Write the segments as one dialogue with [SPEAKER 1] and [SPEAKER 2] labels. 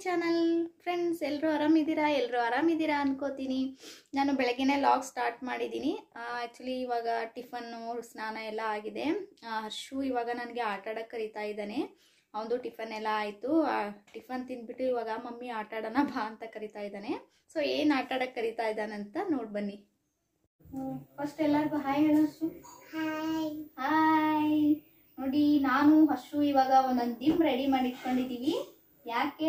[SPEAKER 1] Channel friends ಎಲ್ಲರೂ ಆರಾಮಿದ್ದೀರಾ ಎಲ್ಲರೂ ಆರಾಮಿದ್ದೀರಾ ಅನ್ಕೋತೀನಿ ನಾನು ಬೆಳಗ್ಗೆನೇ ಲಾಗ್ ಸ್ಟಾರ್ಟ್ ಮಾಡಿದ್ದೀನಿ ಆ್ಯಕ್ಚುಲಿ ಇವಾಗ ಟಿಫನ್ನು ಸ್ನಾನ ಎಲ್ಲ ಆಗಿದೆ ಆ, ಹರ್ಷು ಇವಾಗ ನನಗೆ ಆಟ ಆಡೋಕ್ಕೆ ಕರಿತಾ ಇದ್ದಾನೆ ಅವನದು ಟಿಫನ್ ಎಲ್ಲ ಆಯಿತು ಟಿಫನ್ ತಿಂದ್ಬಿಟ್ಟು ಇವಾಗ ಮಮ್ಮಿ ಆಟ ಆಡೋಣ ಬಾ ಅಂತ ಕರಿತಾ ಇದ್ದಾನೆ ಸೊ ಏನು ಆಟ ಆಡೋಕ್ಕೆ ಕರಿತಾ ಇದ್ದಾನಂತ ನೋಡಿ ಬನ್ನಿ ಫಸ್ಟ್ ಎಲ್ಲರಿಗೂ ಹಾಯ್ ಹೇಳು ಹರ್ಷು ಹಾಯ್ ನೋಡಿ ನಾನು ಹರ್ಷು ಇವಾಗ ಒಂದೊಂದು ದಿಮ್ ರೆಡಿ ಮಾಡಿ ಇಟ್ಕೊಂಡಿದೀವಿ ಯಾಕೆ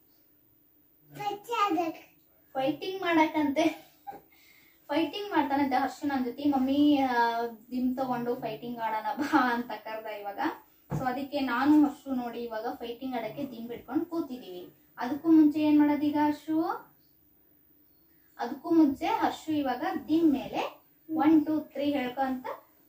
[SPEAKER 1] ಫೈಟಿಂಗ್ ಮಾಡಕ್ಕಂತೆ ಫೈಟಿಂಗ್ ಮಾಡ್ತಾನಂತೆ ಹರ್ಷು ನನ್ನ ಜೊತೆ ಮಮ್ಮಿ ದಿಮ್ ತಗೊಂಡು ಫೈಟಿಂಗ್ ಆಡೋಣ ಬಾ ಅಂತ ಕರ್ದ ಇವಾಗ ಸೊ ಅದಕ್ಕೆ ನಾನು ಹರ್ಷು ನೋಡಿ ಇವಾಗ ಫೈಟಿಂಗ್ ಆಡಕ್ಕೆ ದಿಮ್ ಬಿಟ್ಕೊಂಡು ಕೂತಿದೀವಿ ಅದಕ್ಕೂ ಮುಂಚೆ ಏನ್ ಮಾಡೋದೀಗ ಹರ್ಷು ಅದಕ್ಕೂ ಮುಂಚೆ ಹರ್ಷು ಇವಾಗ ದಿಮ್ ಮೇಲೆ ಒನ್ ಟೂ ತ್ರೀ ಹೇಳ್ಕೊ ಅಂತ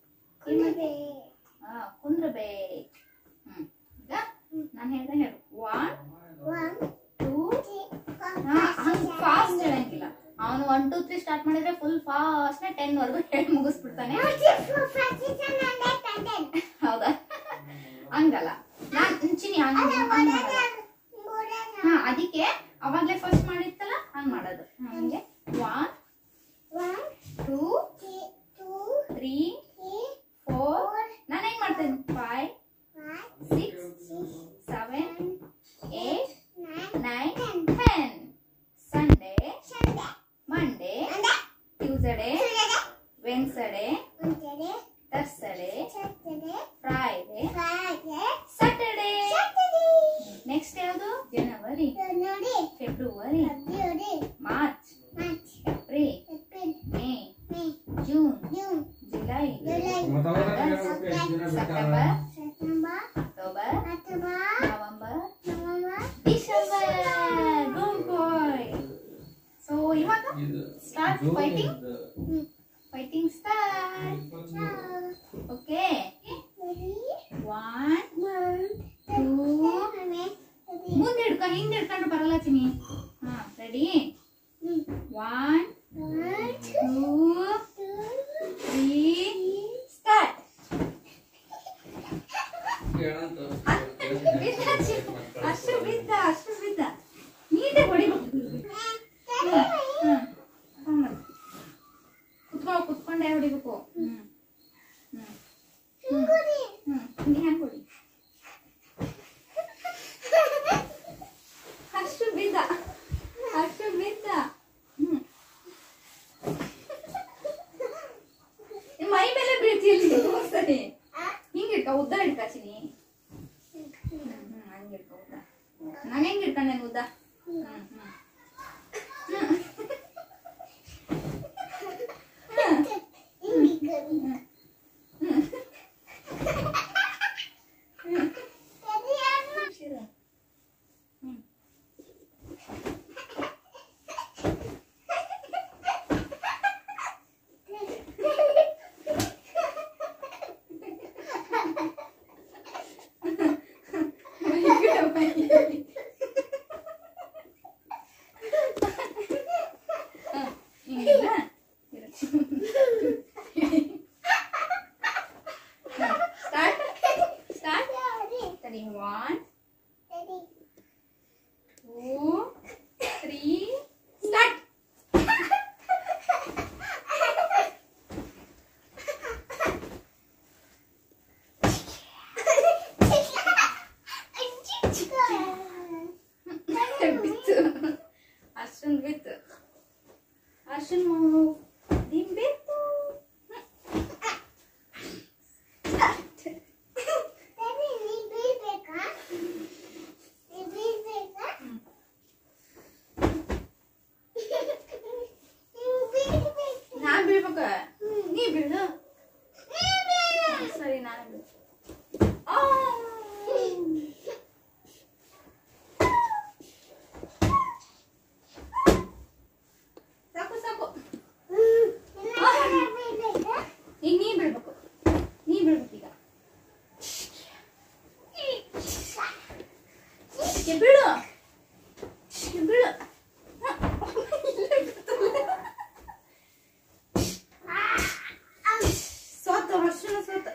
[SPEAKER 1] ಹಾ ಕುಂದ್ರಬೇಕು ಹ್ಮ್ ಈಗ ನಾನು ಹೇಳ್ದೆ ಹೇಳು ಒನ್ ಟೂ ಹಾ ಹಂಗ್ ಫಾಸ್ಟ್ ಹೇಳಂಗಿಲ್ಲ ಅವನು ಒನ್ ಟೂ ತ್ರೀ ಸ್ಟಾರ್ಟ್ ಮಾಡಿದ್ರೆ ಫುಲ್ ಫಾಸ್ಟ್ ಟೆನ್ ವರ್ಗು ಹೇಳಿ ಮುಗಿಸ್ಬಿಡ್ತಾನೆ ಹೌದಾ ಹಂಗಲ್ಲ ನಾನ್ ಚಿನಿ ಹಂಗ್ ಹಂಗ್ ಮಾಡಲ್ಲ. ಹಾ ಅದಕ್ಕೆ ಅವಾಗ್ಲೇ ಫಸ್ಟ್ ಮಾಡಿತ್ತಲ್ಲ ಹಂಗ್ ಮಾಡೋದು ಹಂಗೆ ಒನ್ ಟೂ ತ್ರೀ ಫೋರ್ ನಾನು ಹೆಂಗ್ ಮಾಡ್ತೇನೆ five six seven eight nine ten Sunday Monday Tuesday Wednesday Thursday Friday Saturday next ಯಾವುದು January February March April May June July September October November December good bye so ಇವಾಗ start fighting fighting start okay one two ಮುಂದೆ ಹಿಡ್ಕೊ ಹಿಂದೆ ಹಿಡ್ಕೊಂಡು ಬರಲ್ಲ ಚಿನಿ ಹಾ ready one two three start ಬಿದ್ದ ಚಿ- ಅಷ್ಟು ಬಿದ್ದ ಅಷ್ಟು ಬಿದ್ದ ನೀಟೇ ಹೊಡಿಬೇಕು ಕುತ್ಕೊ ಕುತ್ಕೊಂಡೆ ಹೊಡಿಬೇಕು ಹ್ಮ್ ಹ್ಮ್ ಹ್ಮ್ ಹಿಂಗೆ ಹೆಂಗ್ ಹೊಡಿ ಅಷ್ಟು ಬಿದ್ದ ಅಷ್ಟು ಬಿದ್ದ ಹ್ಮ್ ನಿಮ್ ಮೈ ಮೇಲೆ ಬೀಳ್ತಿಲ್ಲ ಸರಿ ಹಿಂಗ್ ಇಡ್ಕ ಉದ್ದ ಹಿಡ್ಕ ಚಿನಿ ಹ್ಮ್ ಹ್ಮ್ ಹಂಗ್ ಹಿಡ್ಕ ಉದ್ದ ನಾನು ಹೆಂಗ್ ಹಿಡ್ಕೊಂಡೆ ಉದ್ದ ಹ್ಮ್ ಹ್ಮ್ ಶಿರ. ಹ್ಮ್ ಹ, ಹಿಂಗಿಲ್ಲ? ಇರು. ಸ್ಟಾರ್ಟ್ ಸ್ಟಾರ್ಟ್ ಸರಿ ಒನ್ ಟೂ ತ್ರೀ ಸ್ಟಾರ್ಟ್ ಬಿತ್ತು ಅಷ್ಟೊಂದು ಬಿತ್ತು ಅಷ್ಟೊಂದು ದಿಮ್ ಬಿತ್ತು ನಾನ್ ಬೀಳ್ಬೇಕ ನೀ ಬೀಳು ಸರಿ ನಾನು ಬೀಳು ಆ! ಸಾಕು ಸಾಕು ಈಗ ನೀ ಬೀಳ್ಬೇಕು ನೀ ಬೀಳ್ಬೇಕು ಈಗ ಏ, ಬೀಳು ಏ, ಬೀಳು ಸೋತ ಹರ್ಷನ ಸೋತ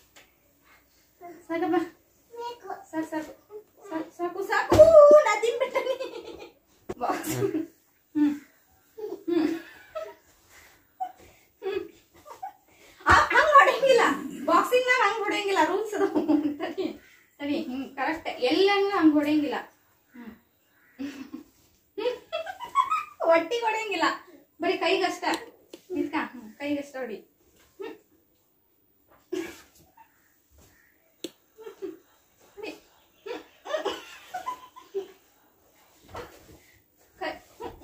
[SPEAKER 1] ಸಾಕಪ್ಪ ಸಾಕು ಸಾಕು ಸಾಕು ಸಾಕು ಸಾಕು ನಾ ತಿನ್ಬಿಟ್ಟೆ ಹೊಡೆಯಂಗಿಲ್ಲ ರೂಲ್ಸ್ ಅದು ತಡಿ ತಡಿ ಹಿಂಗ್ ಕರೆಕ್ಟ್ ಎಲ್ಲಂಗ ಹಂಗ್ ಹೊಡೆಯಂಗಿಲ್ಲ ಹ್ಮ್. ಒಟ್ಟಿಗೆ ಹೊಡೆಯಂಗಿಲ್ಲ ಬರೀ ಕೈಗಷ್ಟ ನಿಂತ್ಕ ಹ್ಮ್, ಕೈಗಷ್ಟ ಹೊಡಿ ಹ್ಮ್. ಹೊಡಿ. ಕೈ-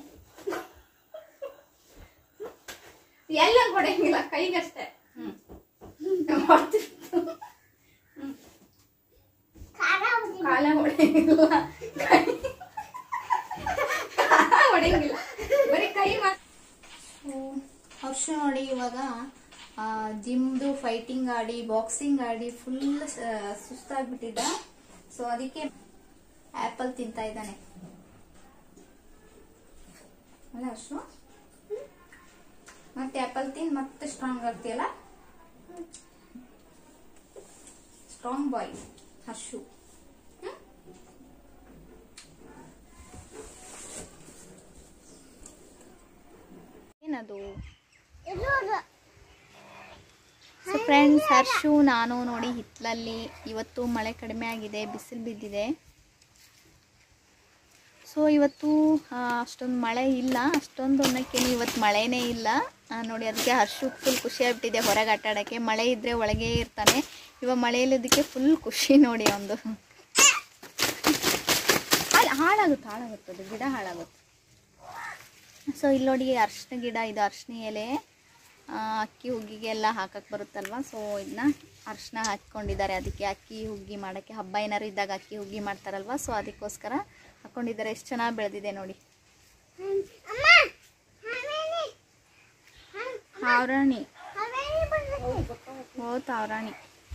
[SPEAKER 1] ಎಲ್ಲ ಹೊಡೆಯಂಗಿಲ್ಲ ಕೈಗಷ್ಟೇ ಹ್ಮ್ ಹೊಡ್ತಿತ್ತು. ಹ್ಮ್. ಕಾಲ ಹೊಡೆಯಂಗಿಲ್ಲ ಕೈ ಕಾಲ ಹೊಡೆಯಂಗಿಲ್ಲ ಬರೀ ಕೈ ಮಾತ್ರ ಹರ್ಷ ನೋಡಿ ಇವಾಗ ಜಿಮ್ದು ಫೈಟಿಂಗ್ ಆಡಿ ಬಾಕ್ಸಿಂಗ್ ಆಡಿ ಫುಲ್ ಸುಸ್ತಾಗ್ಬಿಟ್ಟಿದ್ದ ಸೊ ಅದಕ್ಕೆ ಆಪಲ್ ತಿಂತಾ ಇದ್ದಾನೆ ಅಲ್ಲ ಹರ್ಷು ಮತ್ತೆ ಆಪಲ್ ತಿನ್ ಮತ್ತೆ ಸ್ಟ್ರಾಂಗ್ ಆಗ್ತೀಯಲ್ಲ ಸ್ಟ್ರಾಂಗ್ ಬಾಯ್ ಹರ್ಷು ಹ್ಮ್? ಏನದು ಸೊ ಫ್ರೆಂಡ್ಸ್ ಹರ್ಷು ನಾನು ನೋಡಿ ಹಿತ್ಲಲ್ಲಿ ಇವತ್ತು ಮಳೆ ಕಡಿಮೆ ಆಗಿದೆ ಬಿಸಿಲು ಬಿದ್ದಿದೆ ಸೊ ಇವತ್ತು ಅಷ್ಟೊಂದು ಮಳೆ ಇಲ್ಲ ಅಷ್ಟೊಂದು ಅನ್ನೋಕ್ಕೇನು ಇವತ್ತು ಮಳೆನೇ ಇಲ್ಲ ಆ, ನೋಡಿ ಅದಕ್ಕೆ ಹರ್ಷು ಫುಲ್ ಖುಷಿ ಆಗ್ಬಿಟ್ಟಿದೆ ಹೊರಗೆ ಆಟ ಆಡೋಕ್ಕೆ ಮಳೆ ಇದ್ದರೆ ಒಳಗೆ ಇರ್ತಾನೆ ಇವಾಗ ಮಳೆ ಇಲ್ಲದಕ್ಕೆ ಫುಲ್ ಖುಷಿ ನೋಡಿ ಒಂದು ಅಲ್ಲಿ ಹಾಳಾಗುತ್ತೆ ಹಾಳಾಗುತ್ತೆ ಅದು ಗಿಡ ಹಾಳಾಗುತ್ತೆ ಸೊ ಇಲ್ಲಿ ನೋಡಿ ಅರ್ಶಿನ ಗಿಡ ಇದು ಅರ್ಶಿನ ಎಲೆ ಆ, ಅಕ್ಕಿ ಹುಗ್ಗಿಗೆ ಎಲ್ಲ ಹಾಕಕ್ಕೆ ಬರುತ್ತಲ್ವ ಸೊ ಇದನ್ನ ಅರ್ಶಿನ ಹಾಕ್ಕೊಂಡಿದ್ದಾರೆ ಅದಕ್ಕೆ ಅಕ್ಕಿ ಹುಗ್ಗಿ ಮಾಡೋಕ್ಕೆ ಹಬ್ಬ ಏನಾರು ಇದ್ದಾಗ ಅಕ್ಕಿ ಹುಗ್ಗಿ ಮಾಡ್ತಾರಲ್ವ ಸೊ ಅದಕ್ಕೋಸ್ಕರ ಹಾಕ್ಕೊಂಡಿದ್ದಾರೆ ಎಷ್ಟು ಚೆನ್ನಾಗಿ ಬೆಳೆದಿದೆ ನೋಡಿ ಹಾವ್ರಾಣಿ ಓ ತಾವ್ರಾಣಿ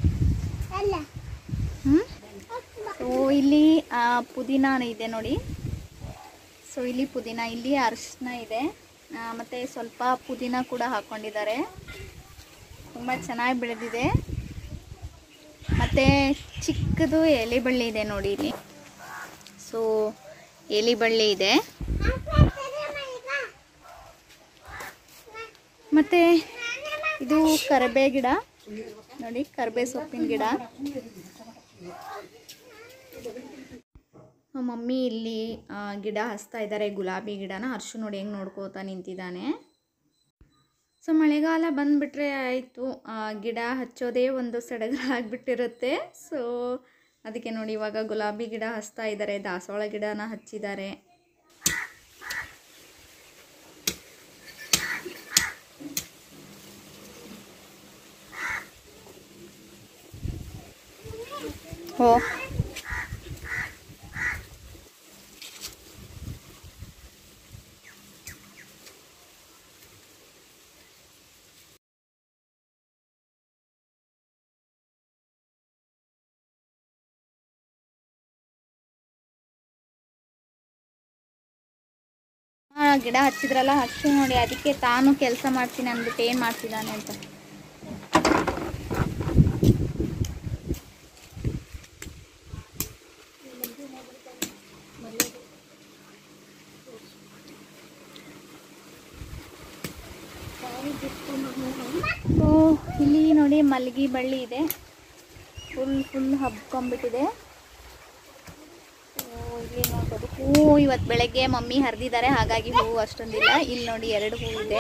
[SPEAKER 1] ಹ್ಞೂ ಸೊ ಇಲ್ಲಿ ಆ, ಪುದೀನ ಇದೆ ನೋಡಿ ಸೊ ಇಲ್ಲಿ ಪುದೀನ ಇಲ್ಲಿ ಅರಿಶಿನ ಇದೆ ಆ, ಮತ್ತೆ ಸ್ವಲ್ಪ ಪುದೀನ ಕೂಡ ಹಾಕ್ಕೊಂಡಿದ್ದಾರೆ ತುಂಬ ಚೆನ್ನಾಗಿ ಬೆಳೆದಿದೆ ಮತ್ತು ಚಿಕ್ಕದು ಎಲೆ ಬಳ್ಳಿ ಇದೆ ನೋಡಿ ಇಲ್ಲಿ ಸೊ ಎಲೆ ಬಳ್ಳಿ ಇದೆ ಮತ್ತು ಇದು ಕರಿಬೇ ಗಿಡ ನೋಡಿ ಕರಿಬೇ ಸೊಪ್ಪಿನ ಗಿಡ ನಮ್ಮ ಮಮ್ಮಿ ಇಲ್ಲಿ ಆ, ಗಿಡ ಹಚ್ತಾ ಇದ್ದಾರೆ ಗುಲಾಬಿ ಗಿಡನ ಹರ್ಷು ನೋಡಿ ಹೆಂಗೆ ನೋಡ್ಕೋತಾ ನಿಂತಿದ್ದಾನೆ ಸೊ ಮಳೆಗಾಲ ಬಂದುಬಿಟ್ರೆ ಆಯಿತು ಗಿಡ ಹಚ್ಚೋದೇ ಒಂದು ಸಡಗರ ಆಗಿಬಿಟ್ಟಿರುತ್ತೆ ಸೊ ಅದಕ್ಕೆ ನೋಡಿ ಇವಾಗ ಗುಲಾಬಿ ಗಿಡ ಹಚ್ತಾ ಇದ್ದಾರೆ ದಾಸವಾಳ ಗಿಡನ ಹಚ್ಚಿದ್ದಾರೆ ಓ ಆ, ಗಿಡ ಹಚ್ಚಿದ್ರಲ್ಲ ಹಚ್ಚು ನೋಡಿ ಅದಕ್ಕೆ ತಾನು ಕೆಲಸ ಮಾಡ್ತೀನಿ ಅಂದ್ಬಿಟ್ಟು ಏನು ಮಾಡ್ತಿದ್ದಾನೆ ಅಂತ ಓ ಇಲ್ಲಿ ನೋಡಿ ಮಲ್ಲಿಗೆ ಬಳ್ಳಿ ಇದೆ ಫುಲ್ ಫುಲ್ ಹಬ್ಕೊಂಡ್ಬಿಟ್ಟಿದೆ ಓ, ಇಲ್ಲಿ ನೋಡ್ಬೋದು ಹೂವು ಇವತ್ತು ಬೆಳಗ್ಗೆ ಮಮ್ಮಿ ಹರಿದಿದ್ದಾರೆ ಹಾಗಾಗಿ ಹೂವು ಅಷ್ಟೊಂದಿಲ್ಲ ಇಲ್ಲಿ ನೋಡಿ ಎರಡು ಹೂವು ಇದೆ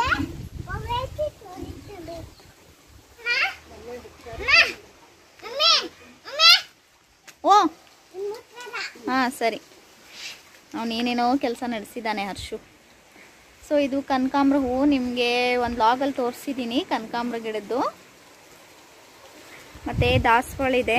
[SPEAKER 1] ಓ ಹಾಂ ಸರಿ ಅವನು ಏನೇನೋ ಕೆಲಸ ನಡೆಸಿದ್ದಾನೆ ಹರ್ಷು ಸೊ ಇದು ಕನಕಾಂಬ್ರ ಹೂವು ನಿಮಗೆ ಒಂದು ಲಾಗಲ್ಲಿ ತೋರಿಸಿದ್ದೀನಿ ಕನಕಾಂಬ್ರ ಗಿಡದ್ದು ಮತ್ತು ದಾಸವಾಳ ಇದೆ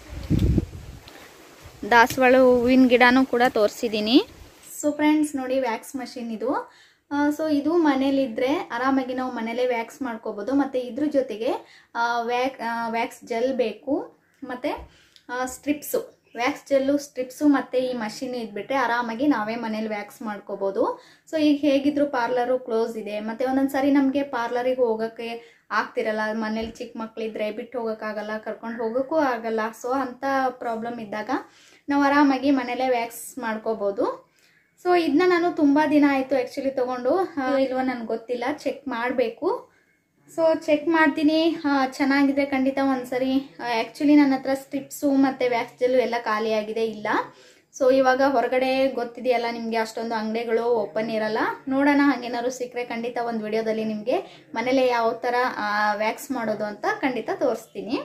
[SPEAKER 1] ದಾಸವಾಳ ಹೂವಿನ ಗಿಡನೂ ಕೂಡ ತೋರಿಸಿದ್ದೀನಿ ಸೊ ಫ್ರೆಂಡ್ಸ್ ನೋಡಿ ವ್ಯಾಕ್ಸ್ ಮಷಿನ್ ಇದು ಸೊ ಇದು ಮನೇಲಿದ್ದರೆ ಆರಾಮಾಗಿ ನಾವು ಮನೇಲೇ ವ್ಯಾಕ್ಸ್ ಮಾಡ್ಕೋಬೋದು ಮತ್ತು ಇದ್ರ ಜೊತೆಗೆ ವ್ಯಾಕ್ ವ್ಯಾಕ್ಸ್ ಜೆಲ್ ಬೇಕು ಮತ್ತು ಸ್ಟ್ರಿಪ್ಸು ವ್ಯಾಕ್ಸ್ ಜೆಲ್ಲು ಸ್ಟ್ರಿಪ್ಸು ಮತ್ತು ಈ ಮಷಿನ್ ಇದ್ಬಿಟ್ರೆ ಆರಾಮಾಗಿ ನಾವೇ ಮನೇಲಿ ವ್ಯಾಕ್ಸ್ ಮಾಡ್ಕೋಬೋದು ಸೊ ಈಗ ಹೇಗಿದ್ರು ಪಾರ್ಲರು ಕ್ಲೋಸ್ ಇದೆ ಮತ್ತು ಒಂದೊಂದು ಸಾರಿ ನಮಗೆ ಪಾರ್ಲರಿಗೆ ಹೋಗೋಕ್ಕೆ ಆಗ್ತಿರಲ್ಲ ಮನೇಲಿ ಚಿಕ್ಕ ಮಕ್ಕಳಿದ್ರೆ ಬಿಟ್ಟು ಹೋಗೋಕ್ಕಾಗಲ್ಲ ಕರ್ಕೊಂಡು ಹೋಗೋಕ್ಕೂ ಆಗಲ್ಲ ಸೊ ಅಂಥ ಪ್ರಾಬ್ಲಮ್ ಇದ್ದಾಗ ನಾವು ಆರಾಮಾಗಿ ಮನೇಲೇ ವ್ಯಾಕ್ಸ್ ಮಾಡ್ಕೋಬೋದು ಸೊ ಇದನ್ನ ನಾನು ತುಂಬ ದಿನ ಆಯಿತು ಆ್ಯಕ್ಚುಲಿ ತೊಗೊಂಡು ಆ, ಇಲ್ವೋ ನನಗೆ ಗೊತ್ತಿಲ್ಲ ಚೆಕ್ ಮಾಡಬೇಕು ಸೊ ಚೆಕ್ ಮಾಡ್ತೀನಿ ಆ, ಚೆನ್ನಾಗಿದೆ ಖಂಡಿತ ಒಂದ್ಸರಿ ಆ್ಯಕ್ಚುಲಿ ನನ್ನ ಹತ್ರ ಸ್ಟ್ರಿಪ್ಸು ಮತ್ತು ವ್ಯಾಕ್ಸ್ ಜೆಲ್ಲು ಎಲ್ಲ ಖಾಲಿಯಾಗಿದೆ ಇಲ್ಲ ಸೊ ಇವಾಗ ಹೊರಗಡೆ ಗೊತ್ತಿದೆಯಲ್ಲ ನಿಮಗೆ ಅಷ್ಟೊಂದು ಅಂಗಡಿಗಳು ಓಪನ್ ಇರಲ್ಲ ನೋಡೋಣ ಹಾಗೇನಾದ್ರು ಸಿಕ್ಕರೆ ಖಂಡಿತ ಒಂದು ವಿಡಿಯೋದಲ್ಲಿ ನಿಮಗೆ ಮನೇಲೆ ಯಾವ ಥರ ವ್ಯಾಕ್ಸ್ ಮಾಡೋದು ಅಂತ ಖಂಡಿತ ತೋರಿಸ್ತೀನಿ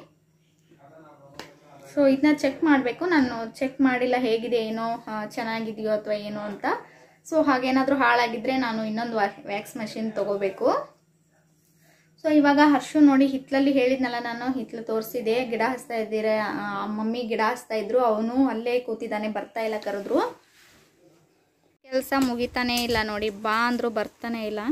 [SPEAKER 1] ಸೊ ಇದನ್ನ ಚೆಕ್ ಮಾಡಬೇಕು ನಾನು ಚೆಕ್ ಮಾಡಿಲ್ಲ ಹೇಗಿದೆ ಏನೋ ಆ, ಚೆನ್ನಾಗಿದೆಯೋ ಅಥವಾ ಏನೋ ಅಂತ ಸೊ ಹಾಗೇನಾದರೂ ಹಾಳಾಗಿದ್ರೆ ನಾನು ಇನ್ನೊಂದು ವ್ಯಾಕ್ಸ್ ಮಷಿನ್ ತಗೋಬೇಕು ಸೊ ಇವಾಗ ಹರ್ಷು ನೋಡಿ ಹಿತ್ಲಲ್ಲಿ ಹೇಳಿದ್ನಲ್ಲ ನಾನು ಹಿತ್ಲು ತೋರಿಸಿದೆ ಗಿಡ ಹಚ್ತಾ ಇದ್ದೀರ ಆ, ಮಮ್ಮಿ ಗಿಡ ಹಚ್ತಾ ಇದ್ರು ಅವನು ಅಲ್ಲೇ ಕೂತಿದ್ದಾನೆ ಬರ್ತಾ ಇಲ್ಲ ಕರೆದ್ರು ಕೆಲಸ ಮುಗಿತಾನೇ ಇಲ್ಲ ನೋಡಿ ಬಾ ಅಂದ್ರು ಬರ್ತಾನೆ ಇಲ್ಲ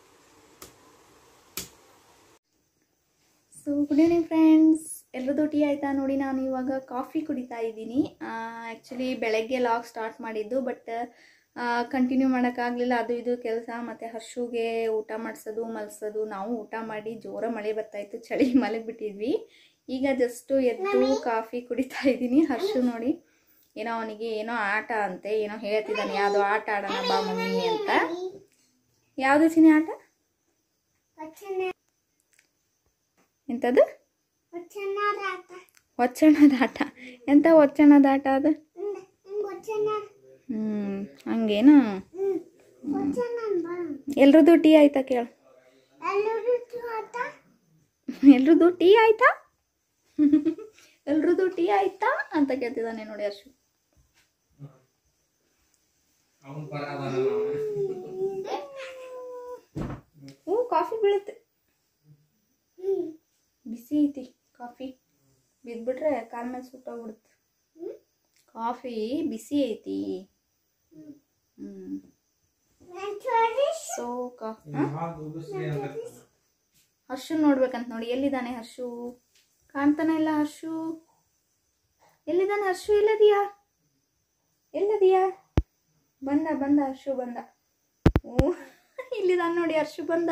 [SPEAKER 1] ಸೊ ಗುಡ್ ಈವ್ನಿಂಗ್ ಫ್ರೆಂಡ್ಸ್ ಎಲ್ರದ್ದು ಟೀ ಆಯಿತಾ ನೋಡಿ ನಾನು ಇವಾಗ ಕಾಫಿ ಕುಡಿತಾ ಇದ್ದೀನಿ ಆ್ಯಕ್ಚುಲಿ ಬೆಳಗ್ಗೆ ಲಾಗ್ ಸ್ಟಾರ್ಟ್ ಮಾಡಿದ್ದು ಬಟ್ ಕಂಟಿನ್ಯೂ ಮಾಡೋಕ್ಕಾಗಲಿಲ್ಲ ಅದು ಇದು ಕೆಲಸ ಮತ್ತು ಹರ್ಷುಗೆ ಊಟ ಮಾಡಿಸೋದು ಮಲ್ಸೋದು ನಾವು ಊಟ ಮಾಡಿ ಜೋರ ಮಳೆ ಬರ್ತಾಯಿತ್ತು ಚಳಿ ಮಲಗಿಬಿಟ್ಟಿದ್ವಿ ಈಗ ಜಸ್ಟು ಎದ್ದು ಕಾಫಿ ಕುಡಿತಾ ಇದ್ದೀನಿ ಹರ್ಷು ನೋಡಿ ಏನೋ ಅವನಿಗೆ ಏನೋ ಆಟ ಅಂತೆ ಏನೋ ಹೇಳ್ತಿದ್ದಾನೆ ಯಾವುದೋ ಆಟ ಆಡೋಣ ಬಾ ಮಮ್ಮಿ ಅಂತ ಯಾವುದು ಚಿನಿ ಆಟ ಎಂಥದ್ದು ಒಚ್ಚಣದ ಆಟ ಎಂಥ ಒಚ್ಚಣದ ಆಟ ಅದು ಹ್ಞೂ ಹಂಗೇನು ಎಲ್ರದ್ದು ಟೀ ಆಯ್ತಾ ಕೇಳು ಎಲ್ರದ್ದು ಟೀ ಆಯ್ತಾ ಎಲ್ರದ್ದು ಟೀ ಆಯ್ತಾ ಅಂತ ಕೇಳ್ತಿದ್ದಾನೆ ನೋಡಿ ಅರ್ಶು ಹ್ಞೂ ಕಾಫಿ ಬೀಳುತ್ತೆ ಬಿಸಿ ಐತಿ ಕಾಫಿ ಬಿದ್ಬಿಟ್ರೆ ಕಾಲ್ ಮೇಲೆ ಸುಟ್ಟೋಗ್ಬಿಡುತ್ತೆ ಕಾಫಿ ಬಿಸಿ ಐತಿ ಹ್ಮ್ ಸೊ ಕಾ ಹರ್ಷು ನೋಡ್ಬೇಕಂತ ನೋಡಿ ಎಲ್ಲಿದ್ದಾನೆ ಹರ್ಷು ಕಾಣ್ತಾನೆ ಇಲ್ಲ ಹರ್ಷು ಎಲ್ಲಿದ್ದಾನೆ ಹರ್ಷು ಎಲ್ಲದಿಯಾ ಎಲ್ಲದಿಯಾ ಬಂದ ಬಂದ ಹರ್ಷು ಬಂದ ಓ ಇಲ್ಲಿದ್ದಾನೆ ನೋಡಿ ಹರ್ಷು ಬಂದ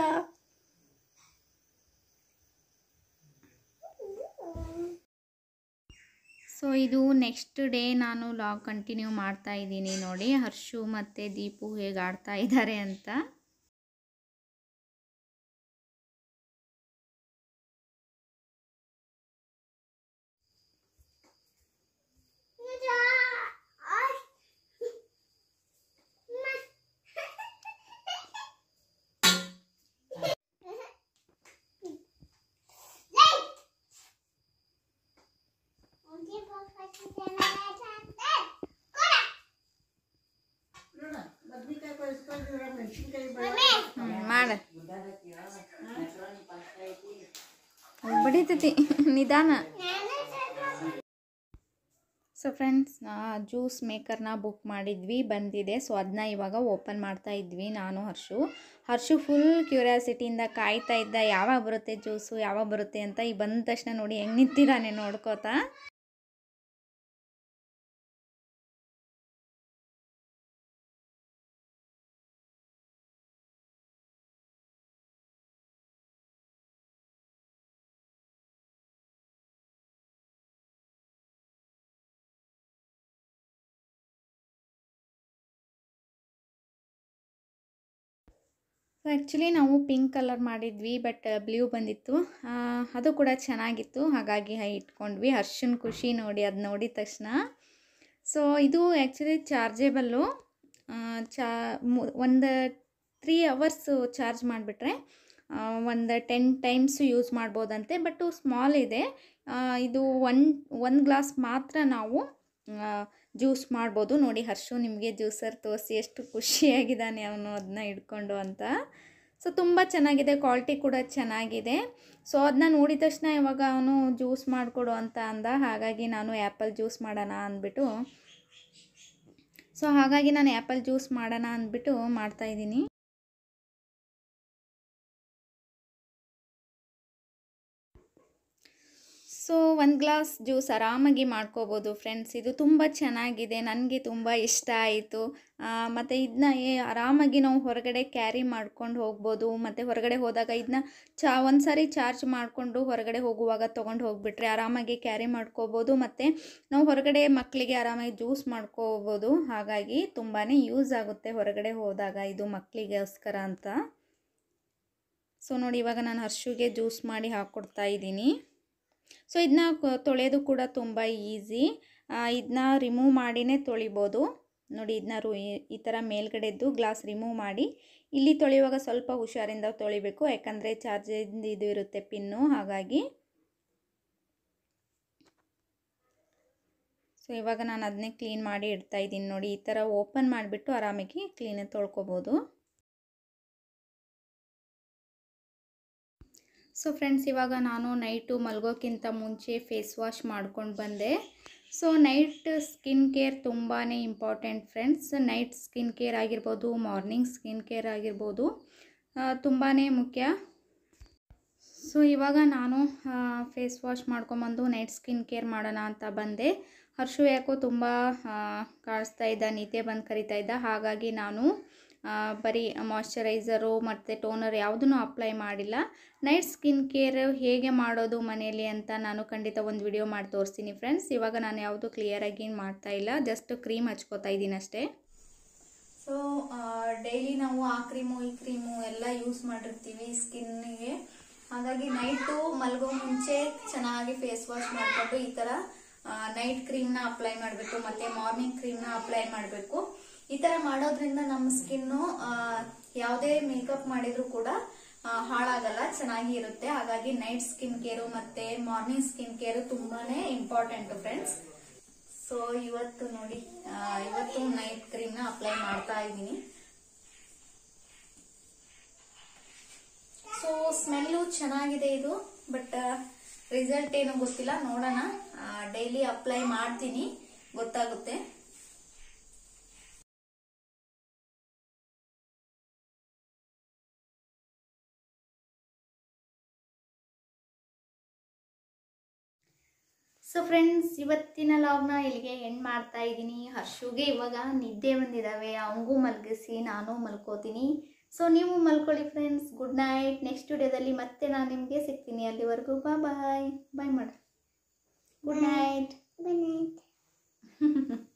[SPEAKER 1] ಸೊ ಇದು ನೆಕ್ಸ್ಟ್ ಡೇ ನಾನು ಲಾಗ್ ಕಂಟಿನ್ಯೂ ಮಾಡ್ತಾ ಇದ್ದೀನಿ ನೋಡಿ ಹರ್ಷು ಮತ್ತು ದೀಪು ಹೇಗೆ ಆಡ್ತಾ ಇದ್ದಾರೆ ಅಂತ ಹ್ಮ್, ಮಾಡ ಬಡಿತೈತಿ ನಿಧಾನ ಸೊ ಫ್ರೆಂಡ್ಸ್ ಜ್ಯೂಸ್ ಮೇಕರ್ನ ಬುಕ್ ಮಾಡಿದ್ವಿ ಬಂದಿದೆ ಸೊ ಅದನ್ನ ಇವಾಗ ಓಪನ್ ಮಾಡ್ತಾ ಇದ್ವಿ ನಾನು ಹರ್ಷು ಹರ್ಷು ಫುಲ್ ಕ್ಯೂರಿಯಾಸಿಟಿಯಿಂದ ಕಾಯ್ತಾ ಇದ್ದ ಯಾವಾಗ ಬರುತ್ತೆ ಜ್ಯೂಸು ಯಾವಾಗ ಬರುತ್ತೆ ಅಂತ ಈ ಬಂದ ತಕ್ಷಣ ನೋಡಿ ಹೆಂಗೆ ನಿಂತಿದ್ದಾನೆ ನೋಡ್ಕೋತಾ ಸೊ ಆ್ಯಕ್ಚುಲಿ ನಾವು ಪಿಂಕ್ ಕಲರ್ ಮಾಡಿದ್ವಿ ಬಟ್ ಬ್ಲೂ ಬಂದಿತ್ತು ಆ, ಅದು ಕೂಡ ಚೆನ್ನಾಗಿತ್ತು ಹಾಗಾಗಿ ಹೈ ಇಟ್ಕೊಂಡ್ವಿ ಹರ್ಷನ್ ಖುಷಿ ನೋಡಿ ಅದು ನೋಡಿದ ತಕ್ಷಣ ಸೊ ಇದು ಆ್ಯಕ್ಚುಲಿ ಚಾರ್ಜೇಬಲ್ಲು ಚಾ ಒಂದು ತ್ರೀ ಅವರ್ಸು ಚಾರ್ಜ್ ಮಾಡಿಬಿಟ್ರೆ ಒಂದು ಟೆನ್ ಟೈಮ್ಸು ಯೂಸ್ ಮಾಡ್ಬೋದಂತೆ ಬಟ್ಟು ಸ್ಮಾಲ್ ಇದೆ ಆ, ಇದು ಒನ್ ಒಂದು ಗ್ಲಾಸ್ ಮಾತ್ರ ನಾವು ಜ್ಯೂಸ್ ಮಾಡ್ಬೋದು ನೋಡಿ ಹರ್ಷು ನಿಮಗೆ ಜ್ಯೂಸರ್ ತೋರಿಸಿ ಎಷ್ಟು ಖುಷಿಯಾಗಿದ್ದಾನೆ ಅವನು ಅದನ್ನ ಹಿಡ್ಕೊಂಡು ಅಂತ ಸೊ ತುಂಬ ಚೆನ್ನಾಗಿದೆ ಕ್ವಾಲಿಟಿ ಕೂಡ ಚೆನ್ನಾಗಿದೆ ಸೊ ಅದನ್ನ ನೋಡಿದ ತಕ್ಷಣ ಇವಾಗ ಅವನು ಜ್ಯೂಸ್ ಮಾಡಿಕೊಡು ಅಂತ ಅಂದ ಹಾಗಾಗಿ ನಾನು ಆ್ಯಪಲ್ ಜ್ಯೂಸ್ ಮಾಡೋಣ ಅಂದ್ಬಿಟ್ಟು ಸೊ ಹಾಗಾಗಿ ನಾನು ಆ್ಯಪಲ್ ಜ್ಯೂಸ್ ಮಾಡೋಣ ಅಂದ್ಬಿಟ್ಟು ಮಾಡ್ತಾಯಿದ್ದೀನಿ ಸೊ ಒಂದು ಗ್ಲಾಸ್ ಜ್ಯೂಸ್ ಆರಾಮಾಗಿ ಮಾಡ್ಕೋಬೋದು ಫ್ರೆಂಡ್ಸ್ ಇದು ತುಂಬ ಚೆನ್ನಾಗಿದೆ ನನಗೆ ತುಂಬ ಇಷ್ಟ ಆಯಿತು ಮತ್ತು ಇದನ್ನ ಆರಾಮಾಗಿ ನಾವು ಹೊರಗಡೆ ಕ್ಯಾರಿ ಮಾಡ್ಕೊಂಡು ಹೋಗ್ಬೋದು ಮತ್ತು ಹೊರಗಡೆ ಹೋದಾಗ ಇದನ್ನ ಚಾ ಒಂದು ಸಾರಿ ಚಾರ್ಜ್ ಮಾಡಿಕೊಂಡು ಹೊರಗಡೆ ಹೋಗುವಾಗ ತೊಗೊಂಡು ಹೋಗ್ಬಿಟ್ರೆ ಆರಾಮಾಗಿ ಕ್ಯಾರಿ ಮಾಡ್ಕೋಬೋದು ಮತ್ತು ನಾವು ಹೊರಗಡೆ ಮಕ್ಕಳಿಗೆ ಆರಾಮಾಗಿ ಜ್ಯೂಸ್ ಮಾಡ್ಕೋಬೋದು ಹಾಗಾಗಿ ತುಂಬಾ ಯೂಸ್ ಆಗುತ್ತೆ ಹೊರಗಡೆ ಹೋದಾಗ ಇದು ಮಕ್ಕಳಿಗೋಸ್ಕರ ಅಂತ ಸೊ ನೋಡಿ ಇವಾಗ ನಾನು ಹರ್ಷುಗೆ ಜ್ಯೂಸ್ ಮಾಡಿ ಹಾಕ್ಕೊಡ್ತಾ ಇದ್ದೀನಿ ಸೊ ಇದನ್ನ ತೊಳೆಯೋದು ಕೂಡ ತುಂಬ ಈಸಿ ಇದನ್ನ ರಿಮೂವ್ ಮಾಡಿನೇ ತೊಳಿಬೋದು ನೋಡಿ ಇದನ್ನ ರು ಈ ಥರ ಮೇಲ್ಗಡೆದ್ದು ಗ್ಲಾಸ್ ರಿಮೂವ್ ಮಾಡಿ ಇಲ್ಲಿ ತೊಳೆಯುವಾಗ ಸ್ವಲ್ಪ ಹುಷಾರಿಂದ ತೊಳಿಬೇಕು ಯಾಕಂದರೆ ಚಾರ್ಜಿಂದ ಇದು ಇರುತ್ತೆ ಪಿನ್ನು ಹಾಗಾಗಿ ಸೊ ಇವಾಗ ನಾನು ಅದನ್ನೇ ಕ್ಲೀನ್ ಮಾಡಿ ಇಡ್ತಾ ಇದ್ದೀನಿ ನೋಡಿ ಈ ಥರ ಓಪನ್ ಮಾಡಿಬಿಟ್ಟು ಆರಾಮಾಗಿ ಕ್ಲೀನಾಗಿ ತೊಳ್ಕೊಬೋದು ಸೊ ಫ್ರೆಂಡ್ಸ್ ಇವಾಗ ನಾನು ನೈಟು ಮಲಗೋಕ್ಕಿಂತ ಮುಂಚೆ ಫೇಸ್ ವಾಶ್ ಮಾಡ್ಕೊಂಡು ಬಂದೆ ಸೊ ನೈಟ್ ಸ್ಕಿನ್ ಕೇರ್ ತುಂಬಾ important friends night skin care ಆಗಿರ್ಬೋದು ಮಾರ್ನಿಂಗ್ ಸ್ಕಿನ್ ಕೇರ್ ಆಗಿರ್ಬೋದು ತುಂಬಾ ಮುಖ್ಯ ಸೊ ಇವಾಗ ನಾನು ಫೇಸ್ ವಾಶ್ ಮಾಡ್ಕೊಂಬಂದು ನೈಟ್ ಸ್ಕಿನ್ ಕೇರ್ ಮಾಡೋಣ ಅಂತ ಬಂದೆ ಹರ್ಷು ಯಾಕೋ ತುಂಬ ಕಾಣಿಸ್ತಾ ಇದ್ದ ನಿದ್ದೆ ಬಂದು ಕರಿತಾ ಇದ್ದ ಹಾಗಾಗಿ ನಾನು ಬರೀ ಮಾಯ್ಶ್ಚರೈಸರು ಮತ್ತು ಟೋನರ್ ಯಾವುದೂ ಅಪ್ಲೈ ಮಾಡಿಲ್ಲ ನೈಟ್ ಸ್ಕಿನ್ ಕೇರ್ ಹೇಗೆ ಮಾಡೋದು ಮನೆಯಲ್ಲಿ ಅಂತ ನಾನು ಖಂಡಿತ ಒಂದು ವಿಡಿಯೋ ಮಾಡಿ ತೋರಿಸ್ತೀನಿ ಫ್ರೆಂಡ್ಸ್ ಇವಾಗ ನಾನು ಯಾವುದು ಕ್ಲಿಯರಾಗಿ ಏನು ಮಾಡ್ತಾ ಇಲ್ಲ ಜಸ್ಟ್ ಕ್ರೀಮ್ ಹಚ್ಕೋತಾ ಇದ್ದೀನಿ ಅಷ್ಟೇ ಸೊ ಡೈಲಿ ನಾವು ಆ ಕ್ರೀಮು ಈ ಕ್ರೀಮು ಎಲ್ಲ ಯೂಸ್ ಮಾಡಿರ್ತೀವಿ ಸ್ಕಿನ್ನಿಗೆ ಹಾಗಾಗಿ ನೈಟು ಮಲಗೋ ಮುಂಚೆ ಚೆನ್ನಾಗಿ ಫೇಸ್ ವಾಶ್ ಮಾಡಿಕೊಂಡು ಈ ಥರ ನೈಟ್ ಕ್ರೀಮ್ನ ಅಪ್ಲೈ ಮಾಡಬೇಕು ಮತ್ತು ಮಾರ್ನಿಂಗ್ ಕ್ರೀಮ್ನ ಅಪ್ಲೈ ಮಾಡಬೇಕು ಈ ಥರ ಮಾಡೋದ್ರಿಂದ ನಮ್ಮ ಸ್ಕಿನ್ನು ಯಾವುದೇ ಮೇಕಪ್ ಮಾಡಿದ್ರು ಕೂಡ ಹಾಳಾಗಲ್ಲ ಚೆನ್ನಾಗಿ ಇರುತ್ತೆ ಹಾಗಾಗಿ ನೈಟ್ ಸ್ಕಿನ್ ಕೇರು ಮತ್ತೆ ಮಾರ್ನಿಂಗ್ ಸ್ಕಿನ್ ಕೇರು ತುಂಬಾನೇ ಇಂಪಾರ್ಟೆಂಟ್ ಫ್ರೆಂಡ್ಸ್ ಸೊ ಇವತ್ತು ನೋಡಿ ಇವತ್ತು ನೈಟ್ ಕ್ರೀಮ್ನ ಅಪ್ಲೈ ಮಾಡ್ತಾ ಇದ್ದೀನಿ ಸೊ ಸ್ಮೆಲ್ಲು ಚೆನ್ನಾಗಿದೆ ಇದು ಬಟ್ ರಿಸಲ್ಟ್ ಏನು ಗೊತ್ತಿಲ್ಲ ನೋಡೋಣ ಡೈಲಿ ಅಪ್ಲೈ ಮಾಡ್ತೀನಿ ಗೊತ್ತಾಗುತ್ತೆ ಸೊ ಫ್ರೆಂಡ್ಸ್ ಇವತ್ತಿನ ಲಾಗ್ನ ಇಲ್ಲಿಗೆ ಎಂಡ್ ಮಾಡ್ತಾ ಇದ್ದೀನಿ ಹರ್ಷುಗೆ ಇವಾಗ ನಿದ್ದೆ ಬಂದಿದ್ದಾವೆ ಅವಂಗೂ ಮಲಗಿಸಿ ನಾನು ಮಲ್ಕೋತೀನಿ ಸೊ ನೀವು ಮಲ್ಕೊಳ್ಳಿ ಫ್ರೆಂಡ್ಸ್ ಗುಡ್ ನೈಟ್ ನೆಕ್ಸ್ಟ್ ವಿಡಿಯೋದಲ್ಲಿ ಮತ್ತೆ ನಾನು ನಿಮಗೆ ಸಿಗ್ತೀನಿ ಅಲ್ಲಿವರೆಗೂ ಬಾ ಬಾಯ್ ಬಾಯ್ ಮಾಡಿ ಗುಡ್ ನೈಟ್
[SPEAKER 2] Good night.